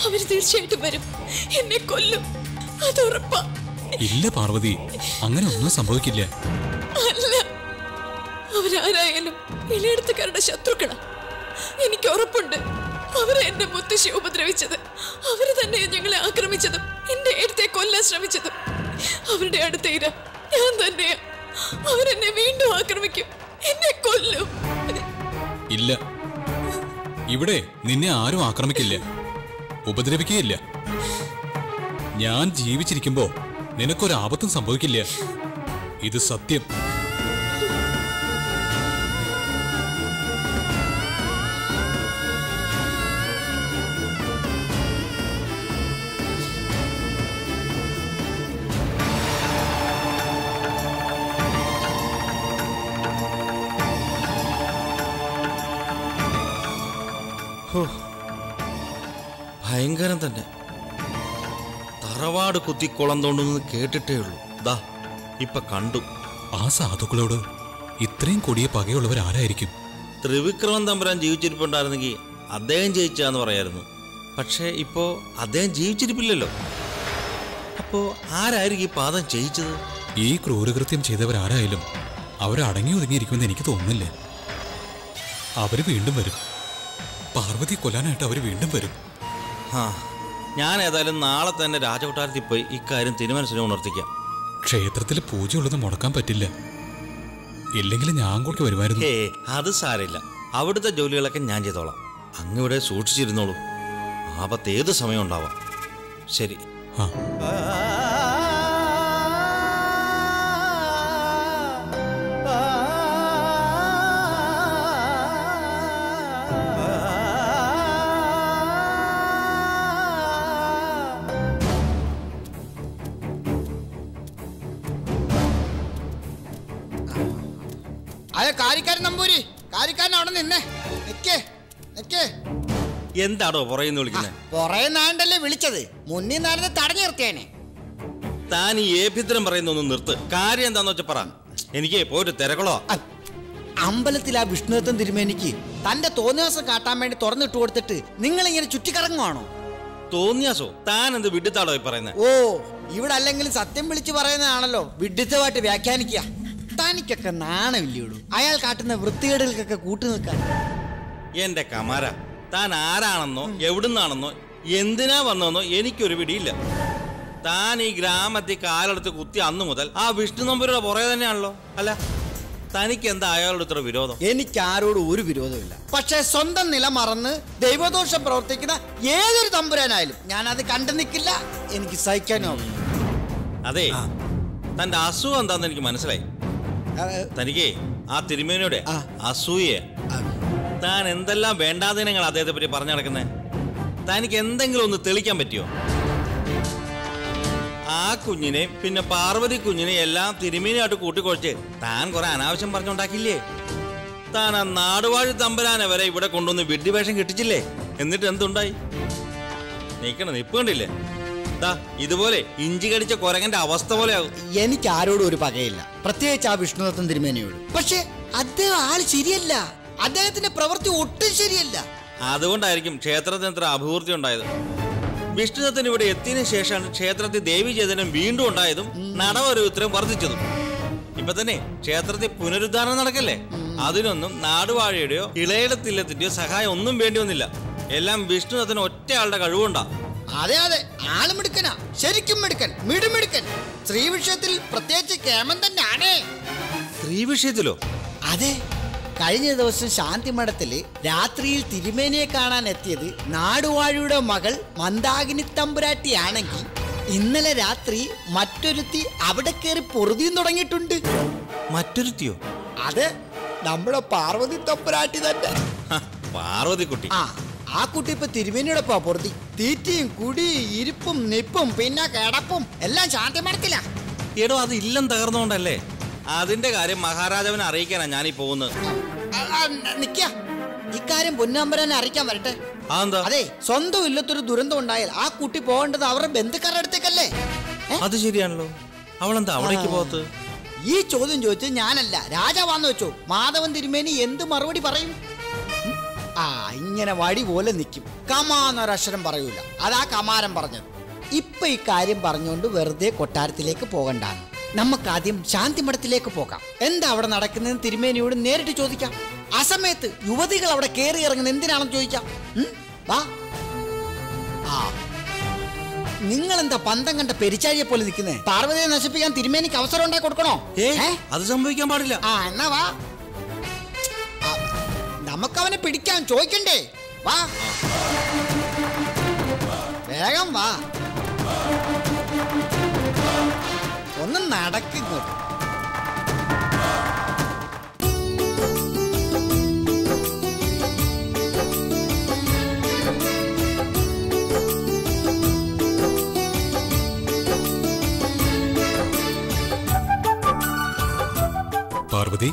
അവര് തീർച്ചയായിട്ടും വരും എന്നെ കൊല്ലും അത് ഉറപ്പാ ഇല്ല പാർവതി അങ്ങനെ ഒന്നും സംഭവിക്കില്ല അല്ല അവരാരായാലും ഇളയെടുത്തുകാരുടെ ശത്രുക്കളാ എനിക്ക് ഉറപ്പുണ്ട് അവരെ എന്റെ മുത്തശ്ശി ഉപദ്രവിച്ചത് അവര് തന്നെ ഞങ്ങളെ ആക്രമിച്ചതും എന്റെ എടുത്തെ കൊല്ലാൻ ശ്രമിച്ചതും അവരുടെ അടുത്ത ഇര ഞാൻ തന്നെയാ അവരെന്നെ വീണ്ടും ആക്രമിക്കും എന്നെ കൊല്ലും ഇല്ല ഇവിടെ നിന്നെ ആരും ആക്രമിക്കില്ല ഉപദ്രവിക്കുകയില്ല ഞാൻ ജീവിച്ചിരിക്കുമ്പോ നിനക്കൊരാപത്തും സംഭവിക്കില്ല ഇത് സത്യം ഭയങ്കരം തന്നെ തറവാട് കുത്തി കുളം തോണ്ടുന്നത് കേട്ടിട്ടേ ഉള്ളൂ ദാ ഇപ്പൊ കണ്ടു ആ സാധുക്കളോട് ഇത്രയും കൊടിയ പകയുള്ളവരാരായിരിക്കും ത്രിവിക്രമൻ തമ്പുരാൻ ജീവിച്ചിരിപ്പുണ്ടായിരുന്നെങ്കിൽ അദ്ദേഹം ജയിച്ചാന്ന് പറയായിരുന്നു പക്ഷേ ഇപ്പോ അദ്ദേഹം ജീവിച്ചിരിപ്പില്ലല്ലോ അപ്പോ ആരായിരിക്കും ഈ പാദം ജയിച്ചത് ഈ ക്രൂരകൃത്യം ചെയ്തവരാരായാലും അവരടങ്ങി ഒതുങ്ങിയിരിക്കുമെന്ന് എനിക്ക് തോന്നുന്നില്ല അവര് വീണ്ടും വരും പാർവതി കൊല്ലാനായിട്ട് അവര് വീണ്ടും വരും ആ ഞാൻ ഏതായാലും നാളെ തന്നെ രാജകൊട്ടാരത്തിൽ പോയി ഇക്കാര്യം തിരുമനസിനെ ഉണർത്തിക്കാം ക്ഷേത്രത്തിൽ പൂജയുള്ളത് മുടക്കാൻ പറ്റില്ല ഇല്ലെങ്കിൽ ഞാൻ കൂടി വരുമായിരുന്നു ഏ അത് സാരമില്ല അവിടുത്തെ ജോലികളൊക്കെ ഞാൻ ചെയ്തോളാം അങ്ങ് ഇവിടെ സൂക്ഷിച്ചിരുന്നോളൂ ആപത്ത് ഏത് സമയം ഉണ്ടാവാം ശരി ആ അതെ കാരിക്കാരൻ നമ്പൂരി കാരിക്കാരൻ അവിടെ നിന്നേ നിക്കേ നിക്കേ എന്താടോ പുറയുന്നു വിളിക്കുന്നത് പുറേ നാണ്ടല്ലേ വിളിച്ചത് മുന്നിൽ നാടിനെ തടഞ്ഞു നിർത്തിയേനെ താൻ ഈ ഏഭിത്രം പറയുന്ന ഒന്ന് നിർത്ത് കാര്യം എന്താന്ന് വെച്ചാ പറ എനിക്ക് പോയിട്ട് തിരകളോ അ- അമ്പലത്തിൽ ആ വിഷ്ണുദത്തൻ തിരുമേനിക്ക് തന്റെ തോന്നിയാസം കാട്ടാൻ വേണ്ടി തുറന്നിട്ട് കൊടുത്തിട്ട് നിങ്ങൾ ഇങ്ങനെ ചുറ്റിക്കറങ്ങുവാണോ തോന്നിയാസോ താൻ എന്ത് വിഡിത്താടോ ഈ പറയുന്നത് ഓ ഇവിടെ അല്ലെങ്കിലും സത്യം വിളിച്ചു പറയുന്നതാണല്ലോ വിഡിത്തമായിട്ട് വ്യാഖ്യാനിക്കുക തനിക്കൊക്കെ നാണമില്ലേടൂ അയാൾ കാട്ടുന്ന വൃത്തികേടുകൾക്കൊക്കെ കൂട്ടു നിൽക്കാൻ എന്റെ കമാര താൻ ആരാണെന്നോ എവിടുന്നാണെന്നോ എന്തിനാ വന്നതെന്നോ എനിക്കൊരു പിടിയില്ല താൻ ഈ ഗ്രാമത്തിൽ കാലെടുത്ത് കുത്തി അന്നു മുതൽ ആ വിഷ്ണു നമ്പൂരുടെ പുറകെ തന്നെയാണല്ലോ അല്ല തനിക്ക് എന്താ അയാളോട് ഇത്ര വിരോധം എനിക്ക് ആരോടും ഒരു വിരോധമില്ല പക്ഷെ സ്വന്തം നില മറന്ന് ദൈവദോഷം പ്രവർത്തിക്കുന്ന ഏതൊരു തമ്പുരാനായാലും ഞാൻ അത് കണ്ടു നിൽക്കില്ല എനിക്ക് സഹിക്കാനോ അതെ തന്റെ അസുഖം എന്താന്ന് എനിക്ക് മനസ്സിലായി തനിക്ക് ആ തിരുമേനിയുടെ ആ. അസൂയ താൻ എന്തെല്ലാം വേണ്ടാതിനങ്ങൾ അദ്ദേഹത്തെ പറ്റി പറഞ്ഞു നടക്കുന്നത് തനിക്ക് എന്തെങ്കിലും ഒന്ന് തെളിക്കാൻ പറ്റിയോ ആ കുഞ്ഞിനെ പിന്നെ പാർവതി കുഞ്ഞിനെ എല്ലാം തിരുമേനിയായിട്ട് കൂട്ടിക്കൊഴിച്ച് താൻ കുറെ അനാവശ്യം പറഞ്ഞുണ്ടാക്കില്ലേ താൻ ആ നാടുവാഴി തമ്പരാനെ വരെ ഇവിടെ കൊണ്ടുവന്ന് വിഡ്ഢിവേഷം കിട്ടിച്ചില്ലേ എന്നിട്ട് എന്തുണ്ടായി നിൽക്കണം നിപ്പ് കണ്ടില്ലേ ദാ ഇതുപോലെ ഇഞ്ചി കടിച്ച കുരങ്ങന്റെ അവസ്ഥ പോലെ ആകും എനിക്ക് ആരോടും ഒരു പകയില്ല പ്രത്യേകിച്ച് ആ വിഷ്ണുദത്തൻ തിരുമേനിയോട് പക്ഷെ അദ്ദേഹം ആള് ശരിയല്ല അദ്ദേഹത്തിന്റെ പ്രവൃത്തി ഒട്ടും ശരിയല്ല അതുകൊണ്ടായിരിക്കും ക്ഷേത്രത്തിന് ഇത്ര അഭിവൃദ്ധി ഉണ്ടായത് വിഷ്ണുദത്തൻ ഇവിടെ എത്തിയതിനു ശേഷമാണ് ക്ഷേത്രത്തിൽ ദേവി ചേതനം വീണ്ടും ഉണ്ടായതും നടവരോത്രവും വർദ്ധിച്ചതും ഇപ്പൊ തന്നെ ക്ഷേത്രത്തിൽ പുനരുദ്ധാരണം നടക്കല്ലേ അതിനൊന്നും നാടുവാഴയുടെയോ ഇളയിടത്തില്ലത്തിന്റെയോ സഹായം ഒന്നും വേണ്ടി വന്നില്ല എല്ലാം വിഷ്ണുദത്തന് ഒറ്റയാളുടെ കഴിവുണ്ടാ അതെ അതെ ആള് മിടുക്കനാ ശരിക്കും മിടുക്കൻ മിടുമിടുക്കൻ സ്ത്രീ വിഷയത്തിൽ പ്രത്യേകിച്ച് കേമൻ തന്നെ ആണേ സ്ത്രീ വിഷയത്തിലോ അതെ കഴിഞ്ഞ ദിവസം ശാന്തി മഠത്തില് രാത്രിയിൽ തിരുമേനിയെ കാണാൻ എത്തിയത് നാടുവാഴിയുടെ മകൾ മന്ദാകിനി തമ്പുരാട്ടിയാണെങ്കിൽ ഇന്നലെ രാത്രി മറ്റൊരുത്തി അവിടെ കയറി പൊറുതിയും തുടങ്ങിയിട്ടുണ്ട് മറ്റൊരുത്തിയോ അത് നമ്മുടെ പാർവതി തമ്പുരാട്ടി തന്നെ ഹ, പാർവതിക്കുട്ടി ആ ആ കുട്ടി ഇപ്പൊ തിരുമേനിയോടൊപ്പാ പൊറുതി തീറ്റയും കുടിയും ഇരിപ്പും നിപ്പും പിന്നെ കിടപ്പും എല്ലാം ശാന്തി മഠത്തിലാ എടോ അത് ഇല്ലം തകർന്നുകൊണ്ടല്ലേ അതിന്റെ കാര്യം മഹാരാജാവിനെ അറിയിക്കാനാ ഞാനീ പോകുന്നത് ആ, ആ, നിക്ക ഇക്കാര്യം പൊന്നാമ്പരാനെ അറിയിക്കാൻ വരട്ടെ അതെന്താ അതെ സ്വന്തം ഇല്ലത്തൊരു ദുരന്തം ഉണ്ടായാൽ ആ കുട്ടി പോകേണ്ടത് അവരുടെ ബന്ധുക്കാരുടെ അടുത്തേക്കല്ലേ ഏ? അത് ശരിയാണല്ലോ അവളെന്താ അവിടേക്ക് പോകത്ത് ഈ ചോദ്യം ചോദിച്ചത് ഞാനല്ല രാജാവാന്ന് വെച്ചോ മാധവൻ തിരുമേനി എന്ത് മറുപടി പറയും ഉം? ആ ഇങ്ങനെ വടി പോലെ നിൽക്കും കമാന്നൊരക്ഷരം പറയൂല അതാ കമാരം പറഞ്ഞത് ഇപ്പൊ ഈ കാര്യം പറഞ്ഞുകൊണ്ട് വെറുതെ കൊട്ടാരത്തിലേക്ക് പോകണ്ടാണ് നമുക്ക് ആദ്യം ശാന്തിമഠത്തിലേക്ക് പോകാം എന്താ അവിടെ നടക്കുന്നതെന്ന് തിരുമേനിയോട് നേരിട്ട് ചോദിക്കാം ആ സമയത്ത് യുവതികൾ അവിടെ കയറി ഇറങ്ങുന്നത് എന്തിനാണെന്ന് ചോദിക്കാം ഉം? വാ ആ നിങ്ങൾ എന്താ പന്തം കണ്ട പെരിച്ചാഴിയെ പോലെ നിൽക്കുന്നേ പാർവതിയെ നശിപ്പിക്കാൻ തിരുമേനിക്ക് അവസരം ഉണ്ടാക്കി കൊടുക്കണോ ഏ ഏ? അത് സംഭവിക്കാൻ പാടില്ല ആ എന്നാ വാ ആ, നമുക്കവനെ പിടിക്കാൻ ചോദിക്കണ്ടേ വാ വേഗം വാ ഒന്ന് നടക്കിങ്ങോട്ട് പാർവതി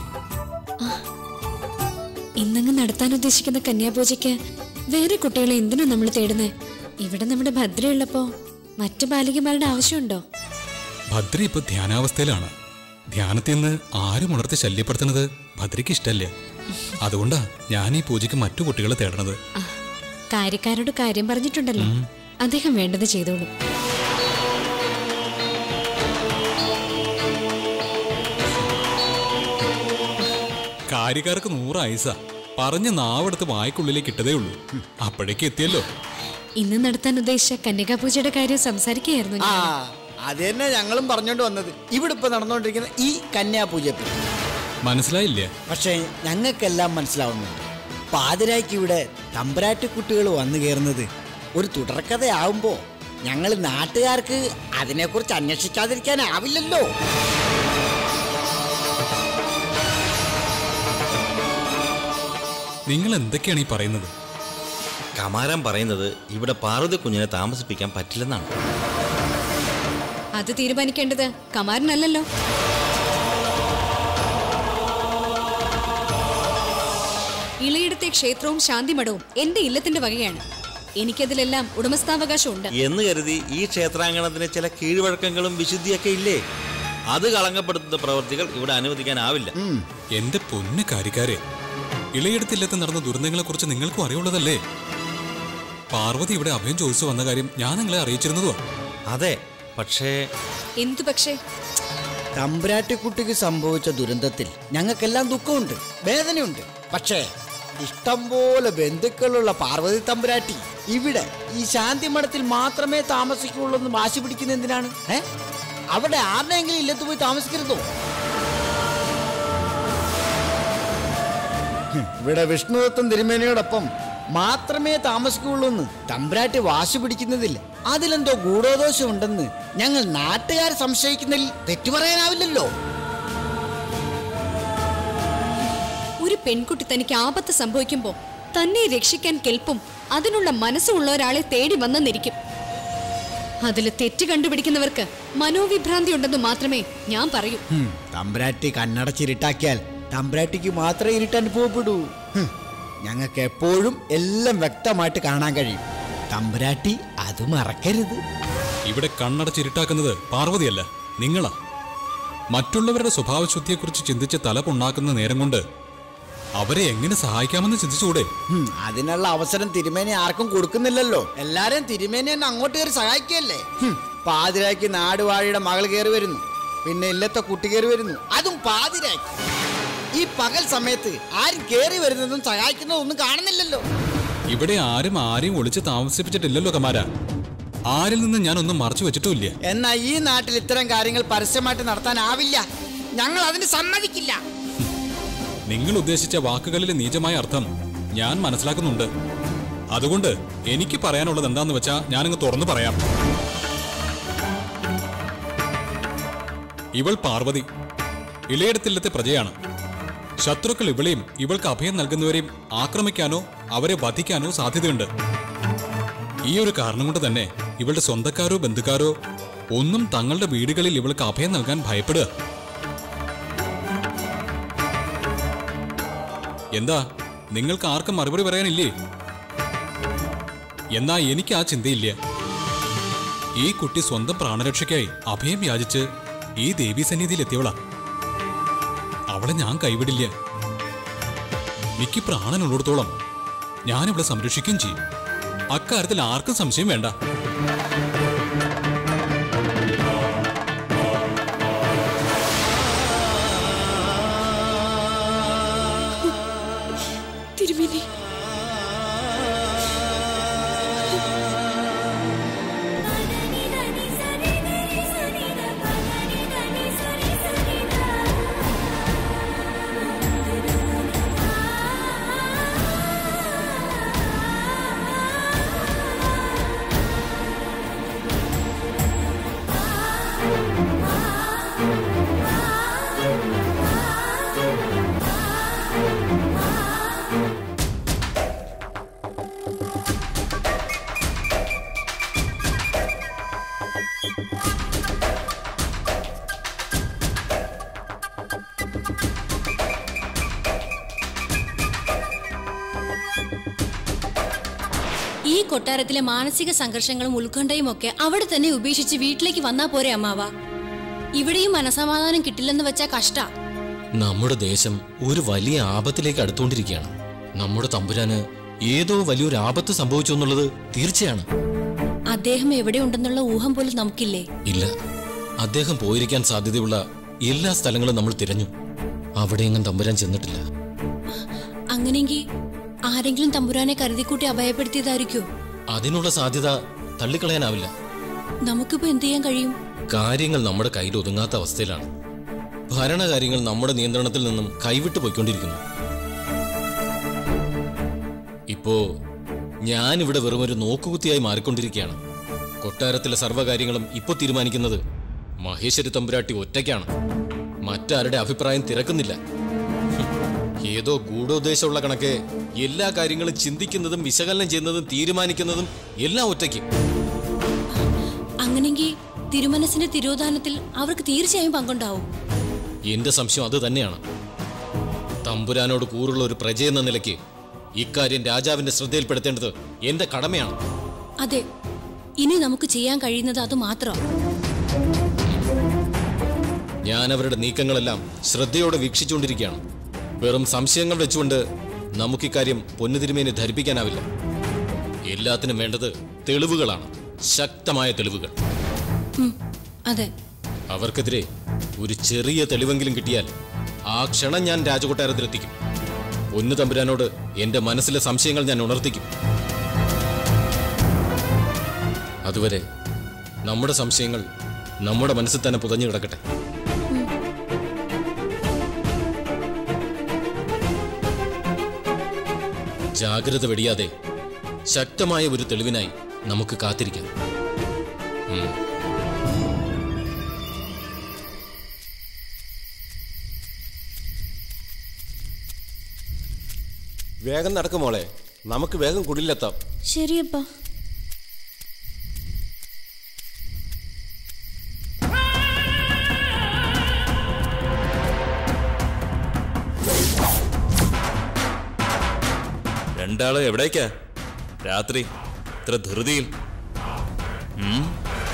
ഇന്നങ്ങ് നടത്താൻ ഉദ്ദേശിക്കുന്ന കന്യാപൂജയ്ക്ക് വേറെ കുട്ടികളെ എന്തിനാ നമ്മൾ തേടുന്നേ ഇവിടെ നമ്മുടെ ഭദ്രയുള്ളപ്പോ മറ്റു ബാലികമാരുടെ ആവശ്യമുണ്ടോ ഭദ്ര ഇപ്പൊ ധ്യാനാവസ്ഥയിലാണ് ധ്യാനത്തിൽ നിന്ന് ആരും ഉണർത്തി ശല്യപ്പെടുത്തുന്നത് ഭദ്രയ്ക്ക് ഇഷ്ടല്ലേ അതുകൊണ്ടാ ഞാൻ ഈ പൂജയ്ക്ക് മറ്റു കുട്ടികളെ തേടണത് ആ, കാര്യക്കാരോട് കാര്യം പറഞ്ഞിട്ടുണ്ടല്ലോ അദ്ദേഹം വേണ്ടത് ചെയ്തോളൂ കാര്യക്കാർക്ക് നൂറ് ആയുസ പറഞ്ഞ് നാവെടുത്ത് വായ്ക്കുള്ളിലേക്ക് ഇട്ടതേ ഉള്ളൂ അപ്പോഴേക്ക് എത്തിയല്ലോ ഇന്ന് നടത്താൻ ഉദ്ദേശിച്ച കന്യകാപൂജയുടെ കാര്യം സംസാരിക്കുകയായിരുന്നു ആ ഞാൻ. അത് തന്നെ ഞങ്ങളും പറഞ്ഞോണ്ട് വന്നത് ഇവിടെ ഇപ്പൊ നടന്നുകൊണ്ടിരിക്കുന്ന ഈ കന്യാപൂജയെ പറ്റി മനസ്സിലായില്ലേ പക്ഷേ ഞങ്ങൾക്കെല്ലാം മനസ്സിലാവുന്നുണ്ട് പാതിരായ്ക്ക് ഇവിടെ തമ്പരാട്ടി കുട്ടികൾ വന്നു കയറുന്നത് ഒരു തുടർക്കഥയാവുമ്പോ ഞങ്ങൾ നാട്ടുകാർക്ക് അതിനെക്കുറിച്ച് അന്വേഷിക്കാതിരിക്കാനാവില്ലല്ലോ നിങ്ങൾ എന്തൊക്കെയാണ് ഈ പറയുന്നത് കമാരം പറയുന്നത് ഇവിടെ പാർവതി കുഞ്ഞിനെ താമസിപ്പിക്കാൻ പറ്റില്ലെന്നാണ് അത് തീരുമാനിക്കേണ്ടത് കമാരനല്ലല്ലോ ഇളയിടത്തെ ക്ഷേത്രവും ശാന്തിമഠവും എന്റെ ഇല്ലത്തിന്റെ വകയാണ് എനിക്കതിലെല്ലാം ഉടമസ്ഥാവകാശം ഉണ്ട് എന്ന് കരുതി ഈ ക്ഷേത്രാങ്കണത്തിന് ചില കീഴ്വഴക്കങ്ങളും വിശുദ്ധിയൊക്കെ ഇല്ലേ അത് കളങ്കപ്പെടുത്തുന്ന പ്രവർത്തികൾ ഇവിടെ അനുവദിക്കാനാവില്ല എന്റെ പൊന്ന് കാര്യക്കാരെ ഇളയെടുത്തില്ലത്ത് നടന്ന ദുരന്തങ്ങളെ കുറിച്ച് നിങ്ങൾക്കും അറിയുള്ളതല്ലേ പാർവതി ഇവിടെ അഭയം ചോദിച്ചു വന്ന കാര്യം ഞാൻ നിങ്ങളെ അറിയിച്ചിരുന്നതുവാ അതെ പക്ഷേ എന്തു പക്ഷേ തമ്പുരാട്ടിക്കുട്ടിക്ക് സംഭവിച്ച ദുരന്തത്തിൽ ഞങ്ങൾക്കെല്ലാം ദുഃഖമുണ്ട് വേദനയുണ്ട് പക്ഷേ ഇഷ്ടം പോലെ ബന്ധുക്കളുള്ള പാർവതി തമ്പുരാട്ടി ഇവിടെ ഈ ശാന്തി മഠത്തിൽ മാത്രമേ താമസിക്കുള്ളൂ എന്ന് വാശി പിടിക്കുന്ന എന്തിനാണ് ഏ അവിടെ ആരുടെയെങ്കിലും ഇല്ലത്ത് പോയി താമസിക്കരുതോ ഹും, ഇവിടെ വിഷ്ണുദത്തൻ തിരുമേനിയോടൊപ്പം മാത്രമേ താമസിക്കുള്ളൂ എന്ന് തമ്പ്രാട്ടി വാശി പിടിക്കുന്നതിൽ അതിലെന്തോ ഗൂഢോദോഷം ഉണ്ടെന്ന് ഞങ്ങൾ നാട്ടുകാർ സംശയിക്കുന്നതിൽ തെറ്റു പറയാനാവില്ലല്ലോ ഒരു പെൺകുട്ടി തനിക്ക് ആപത്ത് സംഭവിക്കുമ്പോ തന്നെ രക്ഷിക്കാൻ കെൽപ്പും അതിനുള്ള മനസ്സുള്ള ഒരാളെ തേടി വന്നെന്നിരിക്കും അതിൽ തെറ്റ് കണ്ടുപിടിക്കുന്നവർക്ക് മനോവിഭ്രാന്തി ഉണ്ടെന്ന് മാത്രമേ ഞാൻ പറയൂ ഹും, തമ്പ്രാട്ടി കണ്ണടച്ചിരുട്ടാക്കിയാൽ തമ്പ്രാട്ടിക്ക് മാത്രമേ ഇരുട്ട് അനുഭവപ്പെടൂ ഹും, ഞങ്ങൾക്ക് എപ്പോഴും എല്ലാം വ്യക്തമായിട്ട് കാണാൻ കഴിയും തമ്പ്രാട്ടി അത് മറക്കരുത് ഇവിടെ കണ്ണടച്ചിരുട്ടാക്കുന്നത് പാർവതിയല്ല നിങ്ങളാ മറ്റുള്ളവരുടെ സ്വഭാവശുദ്ധിയെക്കുറിച്ച് ചിന്തിച്ച് തല പുണ്ണാക്കുന്ന നേരം കൊണ്ട് അവരെ എങ്ങനെ സഹായിക്കാമെന്ന് ചിന്തിച്ചുകൂടെ ഹും, അതിനുള്ള അവസരം തിരുമേനി ആർക്കും കൊടുക്കുന്നില്ലല്ലോ എല്ലാരും തിരുമേനി തന്നെ അങ്ങോട്ട് കയറി സഹായിക്കല്ലേ ഹും, പാതിരായ്ക്ക് നാടുവാഴിയുടെ മകൾ കയറി വരുന്നു പിന്നെ ഇല്ലത്തെ കുട്ടി കയറി വരുന്നു അതും പാതിരായ്ക്ക് ഈ പകൽ സമയത്ത് ആരും കയറി വരുന്നതും സഹായിക്കുന്നതും ഒന്നും കാണുന്നില്ലല്ലോ ഇവിടെ ആരും ആരെയും ഒളിച്ച് താമസിപ്പിച്ചിട്ടില്ലല്ലോ കമാര ആരിൽ നിന്ന് ഞാനൊന്നും മറച്ചു വെച്ചിട്ടുമില്ല എന്നാ ഈ നാട്ടിൽ ഇത്തരം കാര്യങ്ങൾ പരസ്യമായിട്ട് നടത്താനാവില്ല ഞങ്ങൾ അതിന് സമ്മതിക്കില്ല നിങ്ങൾ ഉദ്ദേശിച്ച വാക്കുകളിലെ നീചമായ അർത്ഥം ഞാൻ മനസ്സിലാക്കുന്നുണ്ട് അതുകൊണ്ട് എനിക്ക് പറയാനുള്ളത് എന്താന്ന് വെച്ചാ ഞാനങ്ങ് തുറന്നു പറയാം ഇവൾ പാർവതി ഇളയിടത്തില്ലത്തെ പ്രജയാണ് ശത്രുക്കൾ ഇവളെയും ഇവൾക്ക് അഭയം നൽകുന്നവരെയും ആക്രമിക്കാനോ അവരെ വധിക്കാനോ സാധ്യതയുണ്ട് ഈ ഒരു കാരണം കൊണ്ട് തന്നെ ഇവളുടെ സ്വന്തക്കാരോ ബന്ധുക്കാരോ ഒന്നും തങ്ങളുടെ വീടുകളിൽ ഇവൾക്ക് അഭയം നൽകാൻ ഭയപ്പെടുക എന്താ നിങ്ങൾക്ക് ആർക്കും മറുപടി പറയാനില്ലേ എന്നാ എനിക്ക് ആ ചിന്തയില്ല ഈ കുട്ടി സ്വന്തം പ്രാണരക്ഷയ്ക്കായി അഭയം യാചിച്ച് ഈ ദേവീ സന്നിധിയിൽ എത്തിയവളാ അവളെ ഞാൻ കൈവിടില്ല എനിക്ക് പ്രാണനുള്ളിടത്തോളം ഞാനിവിടെ സംരക്ഷിക്കുകയും ചെയ്യും അക്കാര്യത്തിൽ ആർക്കും സംശയം വേണ്ട തിരുമേനി ഈ കൊട്ടാരത്തിലെ മാനസിക സംഘർഷങ്ങളും ഉത്കണ്ഠയും ഒക്കെ അവിടെ തന്നെ ഉപേക്ഷിച്ച് വീട്ടിലേക്ക് വന്നാ പോരെ അമ്മാവ ഇവിടെയും മനസമാധാനം കിട്ടില്ലെന്ന് വെച്ചാ കഷ്ട നമ്മുടെ ദേശം ഒരു വലിയ ആപത്തിലേക്ക് അടുത്തുകൊണ്ടിരിക്കുകയാണ് നമ്മുടെ തമ്പുരാന് ഏതോ വലിയൊരു ആപത്ത് സംഭവിച്ചു എന്നുള്ളത് തീർച്ചയാണ് അദ്ദേഹം എവിടെ ഉണ്ടെന്നുള്ള ഊഹം പോലും നമുക്കില്ലേ ഇല്ല അദ്ദേഹം പോയിരിക്കാൻ സാധ്യതയുള്ള എല്ലാ സ്ഥലങ്ങളും നമ്മൾ തിരഞ്ഞു അവിടെയെങ്ങും തമ്പുരാൻ ചെന്നിട്ടില്ല അങ്ങനെയെങ്കിൽ ആരെങ്കിലും തമ്പുരാനെ കരുതിക്കൂട്ടി അഭയപ്പെടുത്തിയതായിരിക്കോ അതിനുള്ള സാധ്യത തള്ളിക്കളയാനാവില്ല നമുക്കിപ്പോ എന്ത് ചെയ്യാൻ കഴിയും കാര്യങ്ങൾ നമ്മുടെ കയ്യിൽ ഒതുങ്ങാത്ത അവസ്ഥയിലാണ് ഭരണകാര്യങ്ങൾ നമ്മുടെ നിയന്ത്രണത്തിൽ നിന്നും കൈവിട്ടു പോയിക്കൊണ്ടിരിക്കുന്നു ഇപ്പോ ഞാൻ ഇവിടെ വെറും ഒരു നോക്കുകുത്തിയായി മാറിക്കൊണ്ടിരിക്കുകയാണ് കൊട്ടാരത്തിലെ സർവ്വകാര്യങ്ങളും ഇപ്പോൾ തീരുമാനിക്കുന്നത് മഹേശ്വരി തമ്പുരാട്ടി ഒറ്റയ്ക്കാണ് മറ്റാരുടെ അഭിപ്രായം തിരക്കുന്നില്ല ഹും, ഏതോ ഗൂഢോദ്ദേശമുള്ള കണക്കെ എല്ലാ കാര്യങ്ങളും ചിന്തിക്കുന്നതും വിശകലനം ചെയ്യുന്നതും തീരുമാനിക്കുന്നതും എല്ലാം ഒറ്റയ്ക്ക് അങ്ങനെയെങ്കിൽ തിരുമനസിന്റെ തിരോധാനത്തിൽ അവർക്ക് തീർച്ചയായും പങ്കുണ്ടാവും എന്റെ സംശയം അത് തന്നെയാണ് തമ്പുരാനോട് കൂറുള്ള ഒരു പ്രജയെന്ന നിലയ്ക്ക് ഇക്കാര്യം രാജാവിന്റെ ശ്രദ്ധയിൽപ്പെടുത്തേണ്ടത് എന്റെ കടമയാണ് അതെ ഇനി നമുക്ക് ചെയ്യാൻ കഴിയുന്നത് അത് മാത്രം ഞാൻ അവരുടെ നീക്കങ്ങളെല്ലാം ശ്രദ്ധയോടെ വീക്ഷിച്ചുകൊണ്ടിരിക്കുകയാണ് വെറും സംശയങ്ങൾ വെച്ചുകൊണ്ട് നമുക്കിക്കാര്യം പൊന്നുതിരുമേനെ ധരിപ്പിക്കാനാവില്ല എല്ലാത്തിനും വേണ്ടത് തെളിവുകളാണ് ശക്തമായ തെളിവുകൾ ഉം, അതെ അവർക്കെതിരെ ഒരു ചെറിയ തെളിവെങ്കിലും കിട്ടിയാൽ ആ ക്ഷണം ഞാൻ രാജകൊട്ടാരത്തിലെത്തിക്കും പൊന്നു തമ്പുരാനോട് എന്റെ മനസ്സിലെ സംശയങ്ങൾ ഞാൻ ഉണർത്തിക്കും അതുവരെ നമ്മുടെ സംശയങ്ങൾ നമ്മുടെ മനസ്സിൽ തന്നെ പുതഞ്ഞു കിടക്കട്ടെ ജാഗ്രത വെടിയാതെ ശക്തമായ ഒരു തെളിവിനായി നമുക്ക് കാത്തിരിക്കാം ഉം. വേഗം നടക്കും മോളെ നമുക്ക് വേഗം കുടിലെത്താം ശരിയപ്പാ രണ്ടാള് എവിടേക്കാ രാത്രി ഇത്ര ധൃതിയിൽ ഉം?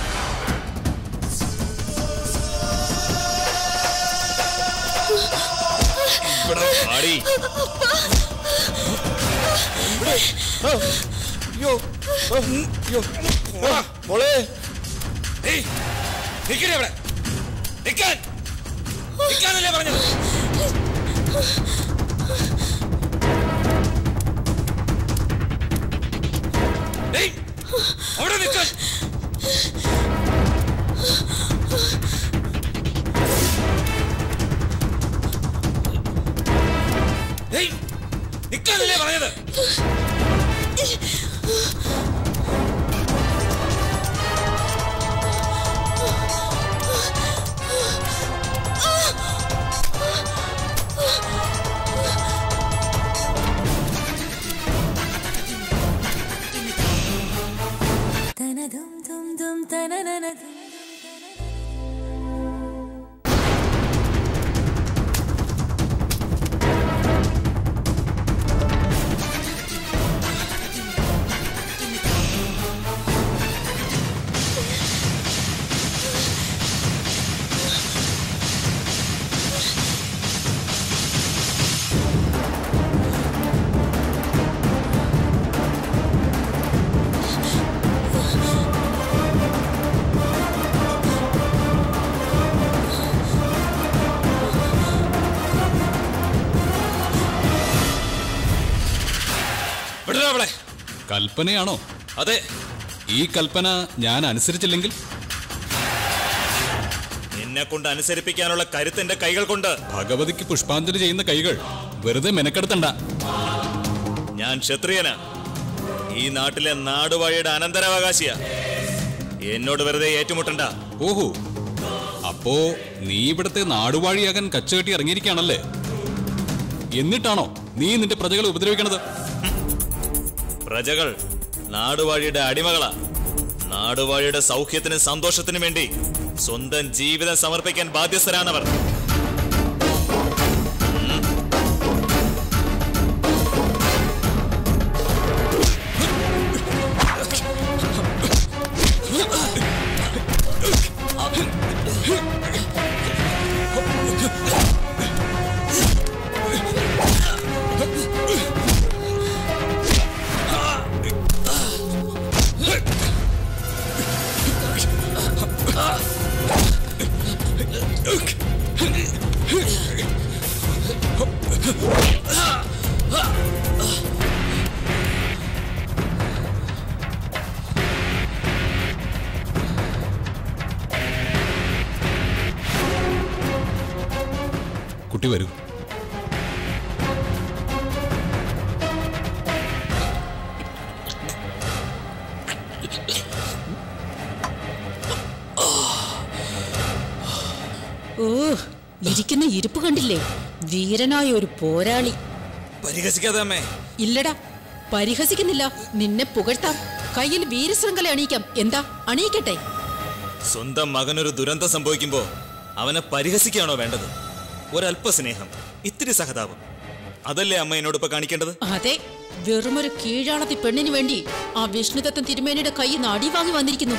ഇവിടെ വാടി. അയ്യോ ആ, അയ്യോ ആ, മോളെ ഏയ്, നിക്കടി അവിടെ. നിക്കാൻ. നിക്കാനല്ലേ പറഞ്ഞത് ഏയ്, അവിടെ നിൽക്കാൻ ഏയ്, നിക്കാനല്ലേ പറഞ്ഞത് അവളെ കൽപ്പനയാണോ അതെ ഈ കൽപ്പന ഞാൻ അനുസരിച്ചില്ലെങ്കിൽ നിന്നെ കൊണ്ട് അനുസരിപ്പിക്കാനുള്ള കരുത്ത് എന്റെ കൈകൾ കൊണ്ട് ഭഗവതിക്ക് പുഷ്പാഞ്ജലി ചെയ്യുന്ന കൈകൾ വെറുതെ മെനക്കെടുത്തണ്ട ഞാൻ ക്ഷത്രിയനാ ഈ നാട്ടിലെ നാടുവാഴിയുടെ അനന്തരാവകാശിയാ എന്നോട് വെറുതെ ഏറ്റുമുട്ടണ്ട ഓഹോ അപ്പോ നീ ഇവിടുത്തെ നാടുവാഴിയാകാൻ കച്ചുകെട്ടി ഇറങ്ങിയിരിക്കുകയാണല്ലേ എന്നിട്ടാണോ നീ നിന്റെ പ്രജകളെ ഉപദ്രവിക്കണത് പ്രജകൾ നാടുവാഴിയുടെ അടിമകളാ നാടുവാഴിയുടെ സൗഖ്യത്തിനും സന്തോഷത്തിനും വേണ്ടി സ്വന്തം ജീവിതം സമർപ്പിക്കാൻ ബാധ്യസ്ഥരാണവർ കുട്ടി വരൂ ഓ ഇരിക്കുന്ന ഇരിപ്പ് കണ്ടില്ലേ വീരനായ ഒരു പോരാളി പരിഹസിക്കാതെ അമ്മേ ഇല്ലടാ പരിഹസിക്കുന്നില്ല നിന്നെ പുകഴ്ത്താം കയ്യിൽ വീരശൃംഖല അണിയിക്കാം എന്താ അണിയിക്കട്ടെ സ്വന്തം മകനൊരു ദുരന്തം സംഭവിക്കുമ്പോ അവനെ പരിഹസിക്കുകയാണോ വേണ്ടത് ഒരല്പ സ്നേഹം ഇത്തിരി സഹതാപം അതല്ലേ അമ്മ എന്നോട് ഇപ്പൊ കാണിക്കേണ്ടത് അതെ വെറുമൊരു കീഴാളത്തി പെണ്ണിന് വേണ്ടി ആ വിഷ്ണുദത്തൻ തിരുമേനിയുടെ കൈ അടി വാങ്ങി വന്നിരിക്കുന്നു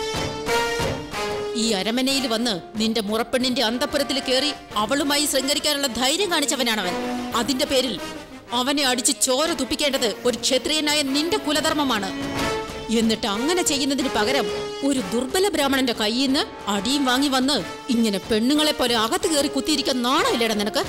ഈ അരമനയിൽ വന്ന് നിന്റെ മുറപ്പെണ്ണിന്റെ അന്തപുരത്തിൽ കയറി അവളുമായി ശൃംഗരിക്കാനുള്ള ധൈര്യം കാണിച്ചവനാണവൻ അതിന്റെ പേരിൽ അവനെ അടിച്ച് ചോര തുപ്പിക്കേണ്ടത് ഒരു ക്ഷത്രിയനായ നിന്റെ കുലധർമ്മമാണ് എന്നിട്ട് അങ്ങനെ ചെയ്യുന്നതിന് പകരം ഒരു ദുർബല ബ്രാഹ്മണന്റെ കയ്യിൽ നിന്ന് അടിയും വാങ്ങി വന്ന് ഇങ്ങനെ പെണ്ണുങ്ങളെ പോലെ അകത്ത് കയറി കുത്തിയിരിക്കാൻ നാണമില്ലേടാ നിനക്ക്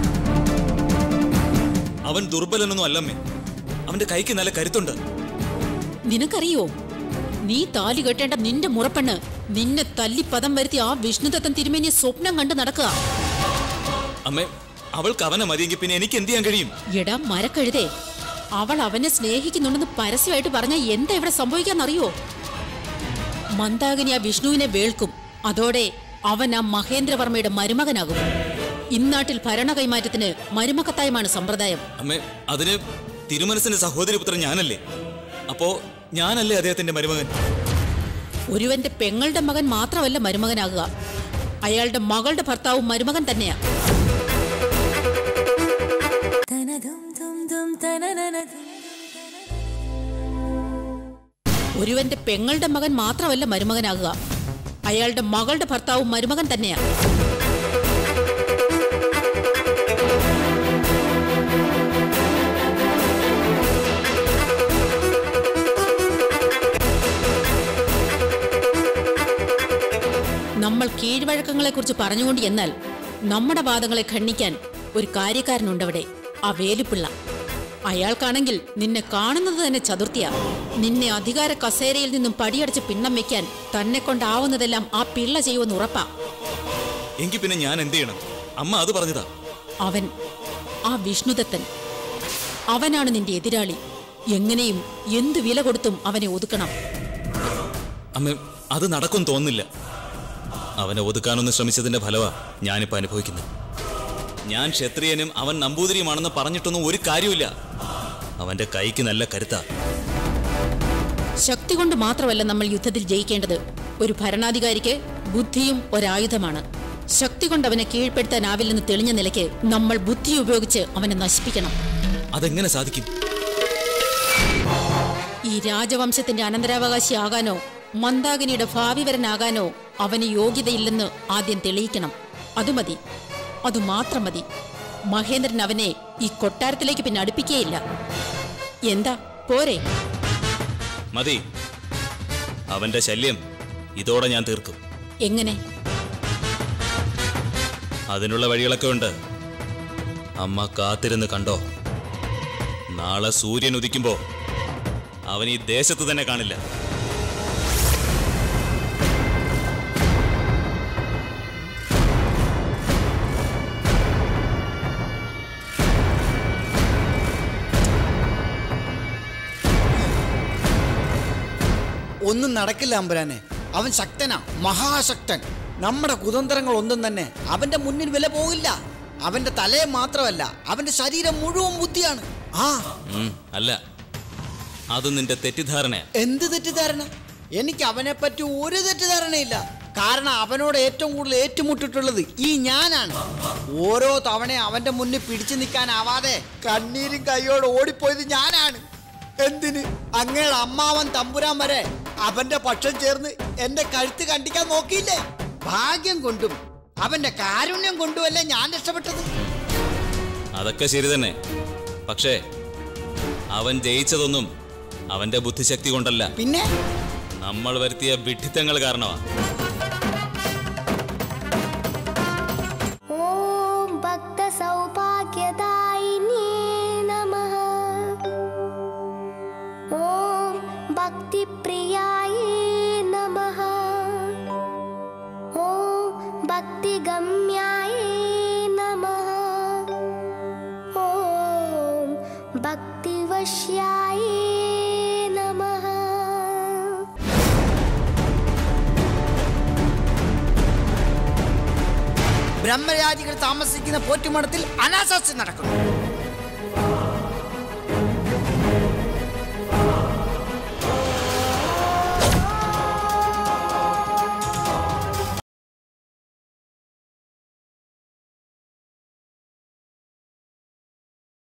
അവൻ ദുർബലനൊന്നും അല്ലമ്മേ അവന്റെ കൈക്ക് നല്ല കരുത്തുണ്ട് നിനക്കറിയോ നീ താലി കെട്ടേണ്ട നിന്റെ മുറപ്പെണ്ണ് നിന്നെ തല്ലി പദം വരുത്തി ആ വിഷ്ണുദത്തൻ തിരുമേനിയെ സ്വപ്നം കണ്ട് നടക്കുക അമ്മേ അവൾക്ക് അവനെ മതിയെങ്കിൽ പിന്നെ എനിക്ക് എന്ത് ചെയ്യാൻ കഴിയും എടാ മരക്കഴുതേ അവൾ അവനെ സ്നേഹിക്കുന്നുണ്ടെന്ന് പരസ്യമായിട്ട് പറഞ്ഞ എന്താ ഇവിടെ സംഭവിക്കാന്നറിയോ മന്ദാകിനി ആ വിഷ്ണുവിനെ വേൾക്കും അതോടെ അവൻ ആ മഹേന്ദ്രവർമ്മയുടെ മരുമകനാകും ഇന്നാട്ടിൽ ഭരണ കൈമാറ്റത്തിന് മരുമക്കത്തായമാണ് സമ്പ്രദായം അമ്മേ അതിന് തിരുമനസിന്റെ സഹോദരിപുത്രൻ ഞാനല്ലേ അപ്പോ ഞാനല്ലേ അദ്ദേഹത്തിന്റെ മരുമകൻ ഒരുവന്റെ പെങ്ങളുടെ മകൻ മാത്രമല്ല മരുമകനാകുക അയാളുടെ മകളുടെ ഭർത്താവും മരുമകൻ തന്നെയാ ഒരുവന്റെ പെങ്ങളുടെ മകൻ മാത്രമല്ല മരുമകനാകുക അയാളുടെ മകളുടെ ഭർത്താവും മരുമകൻ തന്നെയാ നമ്മൾ കീഴ്വഴക്കങ്ങളെക്കുറിച്ച് പറഞ്ഞുകൊണ്ട് എന്നാൽ നമ്മുടെ വാദങ്ങളെ ഖണ്ഡിക്കാൻ ഒരു കാര്യക്കാരനുണ്ടവിടെ ആ വേലുപ്പിള്ള അയാൾക്കാണെങ്കിൽ നിന്നെ കാണുന്നത് തന്നെ ചതുർത്ഥിയാ നിന്നെ അധികാര കസേരയിൽ നിന്നും പടിയടച്ച് പിണ്ണം വെക്കാൻ തന്നെ കൊണ്ടാവുന്നതെല്ലാം ആ പിള്ള ചെയ്യുമെന്ന് ഉറപ്പാ എങ്കിൽ പിന്നെ ഞാൻ എന്ത് ചെയ്യണം അമ്മ അത് പറഞ്ഞതാ അവൻ ആ വിഷ്ണുദത്തൻ അവനാണ് നിന്റെ എതിരാളി എങ്ങനെയും എന്തു വില കൊടുത്തും അവനെ ഒതുക്കണം അമ്മ അത് നടക്കും തോന്നുന്നില്ല അവനെ ഒതുക്കാനൊന്ന് ശ്രമിച്ചതിന്റെ ഫലമാ ഞാനിപ്പോ അനുഭവിക്കുന്നത് ഞാൻ ക്ഷത്രിയനും അവൻ നമ്പൂതിരിയുമാണെന്ന് പറഞ്ഞിട്ടൊന്നും ഒരു കാര്യമില്ല അവന്റെ കൈക്ക് നല്ല കരുത്താ ശക്തി കൊണ്ട് മാത്രമല്ല നമ്മൾ യുദ്ധത്തിൽ ജയിക്കേണ്ടത് ഒരു ഭരണാധികാരിക്ക് ബുദ്ധിയും ഒരായുധമാണ് ശക്തി കൊണ്ട് അവനെ കീഴ്പ്പെടുത്താനാവില്ലെന്ന് തെളിഞ്ഞ നിലയ്ക്ക് നമ്മൾ ബുദ്ധി ഉപയോഗിച്ച് അവനെ നശിപ്പിക്കണം അതെങ്ങനെ സാധിക്കും ഈ രാജവംശത്തിന്റെ അനന്തരാവകാശിയാകാനോ മന്ദാകിനിയുടെ ഭാവിവരനാകാനോ അവന് യോഗ്യതയില്ലെന്ന് ആദ്യം തെളിയിക്കണം അത് മതി അത് മാത്രം മതി മഹേന്ദ്രൻ അവനെ ഈ കൊട്ടാരത്തിലേക്ക് പിന്നെ അടുപ്പിക്കുകയില്ല എന്താ പോരെ മതി അവന്റെ ശല്യം ഇതോടെ ഞാൻ തീർക്കും എങ്ങനെ അതിനുള്ള വഴികളൊക്കെ ഉണ്ട് അമ്മ കാത്തിരുന്ന് കണ്ടോ നാളെ സൂര്യൻ ഉദിക്കുമ്പോ അവൻ ഈ ദേശത്ത് തന്നെ കാണില്ല ഒന്നും നടക്കില്ല അമ്പുരാനെ അവൻ ശക്തനാ മഹാശക്തൻ നമ്മുടെ കുതന്ത്രങ്ങൾ ഒന്നും തന്നെ അവന്റെ മുന്നിൽ വില പോകില്ല അവന്റെ തലയെ മാത്രമല്ല അവന്റെ ശരീരം മുഴുവൻ ബുദ്ധിയാണ് ആ ഉം, അല്ല അത് നിന്റെ തെറ്റിദ്ധാരണയാ എന്ത് തെറ്റിദ്ധാരണ എനിക്ക് അവനെ പറ്റി ഒരു തെറ്റിദ്ധാരണയില്ല കാരണം അവനോട് ഏറ്റവും കൂടുതൽ ഏറ്റുമുട്ടിട്ടുള്ളത് ഈ ഞാനാണ് ഓരോ തവണ അവന്റെ മുന്നിൽ പിടിച്ചു നിൽക്കാനാവാതെ കണ്ണീരും കൈയോട് ഓടിപ്പോയത് ഞാനാണ് എന്തിന് അങ്ങയുടെ അമ്മാവൻ തമ്പുരാൻ വരെ അവന്റെ പക്ഷം ചേർന്ന് എന്റെ കഴുത്ത് കണ്ടിക്കാൻ നോക്കിയില്ലേ ഭാഗ്യം കൊണ്ടും അവന്റെ കാരുണ്യം കൊണ്ടുമല്ലേ ഞാൻ രക്ഷപ്പെട്ടത് അതൊക്കെ ശരി തന്നെ പക്ഷേ അവൻ ജയിച്ചതൊന്നും അവന്റെ ബുദ്ധിശക്തി കൊണ്ടല്ല പിന്നെ നമ്മൾ വരുത്തിയ വിഡ്ഢിത്തങ്ങൾ കാരണമാ ॐ भक्तसौभाग्यदायिने नमः ॐ भक्तिप्रियायै नमः ॐ भक्तिगम्यायै नमः ॐ भक्तिवश्यायै नमः ബ്രഹ്മരാജികൾ താമസിക്കുന്ന പോറ്റുമടത്തിൽ അനാശാസ്യം നടക്കുന്നു